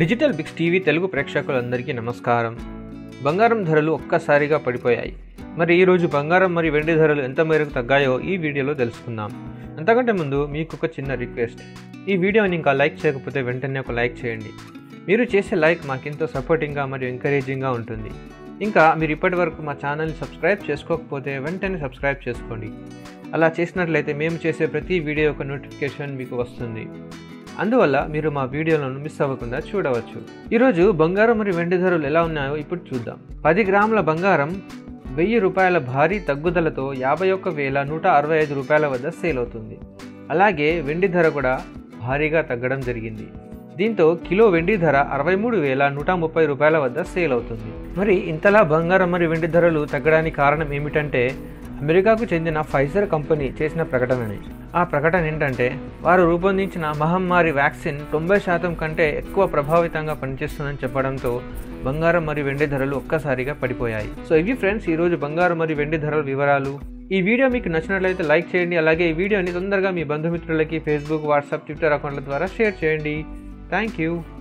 digital బిక్స్ TV Telugu ప్రేక్షకులందరికీ నమస్కారం బంగారం ధరలు ఒక్కసారిగా పడిపోయాయి మరి ఈరోజు బంగారం మరియు వెండి ధరలు ఎంత మేరకు తగ్గాయో ఈ వీడియోలో తెలుసుకుందాం అంతకంటే ముందు మీకు ఒక చిన్న రిక్వెస్ట్ ఈ వీడియోని ఇంకా లైక్ చేయకపోతే వెంటనే ఒక లైక్ చేయండి మీరు చేసే లైక్ మాకెంతో సపోర్టింగ్గా మరియు ఎంకరేజింగ్గా ఉంటుంది ఇంకా మీరు ఇప్పటి వరకు మా ఛానల్ని సబ్స్క్రైబ్ చేసుకోకపోతే వెంటనే సబ్స్క్రైబ్ చేసుకోండి అలా చేసినట్లయితే మేము చేసే ప్రతి వీడియో యొక్క నోటిఫికేషన్ మీకు వస్తుంది అందువల్ల మీరు మా వీడియోలను మిస్ అవ్వకుండా చూడవచ్చు ఈరోజు బంగారం మరియు వెండి ధరలు ఎలా ఉన్నాయో ఇప్పుడు చూద్దాం పది గ్రాముల బంగారం వెయ్యి రూపాయల భారీ తగ్గుదలతో యాభై ఒక్క వేల నూట అరవై ఐదు రూపాయల వద్ద సేల్ అవుతుంది అలాగే వెండి ధర కూడా భారీగా తగ్గడం జరిగింది దీంతో కిలో వెండి ధర అరవై మూడు వేల నూట ముప్పై రూపాయల వద్ద సేల్ అవుతుంది మరి ఇంతలా బంగారం మరియు వెండి ధరలు తగ్గడానికి కారణం ఏమిటంటే అమెరికాకు చెందిన ఫైజర్ కంపెనీ చేసిన ప్రకటనని ఆ ప్రకటన ఏంటంటే వారు రూపొందించిన మహమ్మారి వ్యాక్సిన్ తొంభై శాతం కంటే ఎక్కువ ప్రభావితంగా పనిచేస్తుందని చెప్పడంతో బంగారం మరియు వెండి ధరలు ఒక్కసారిగా పడిపోయాయి సో ఇవి ఫ్రెండ్స్ ఈరోజు బంగారం మరియు వెండి ధరల వివరాలు ఈ వీడియో మీకు నచ్చినట్లయితే లైక్ చేయండి అలాగే ఈ వీడియోని తొందరగా మీ బంధుమిత్రులకి ఫేస్బుక్ వాట్సాప్ ట్విట్టర్ అకౌంట్ల ద్వారా షేర్ చేయండి థ్యాంక్ యూ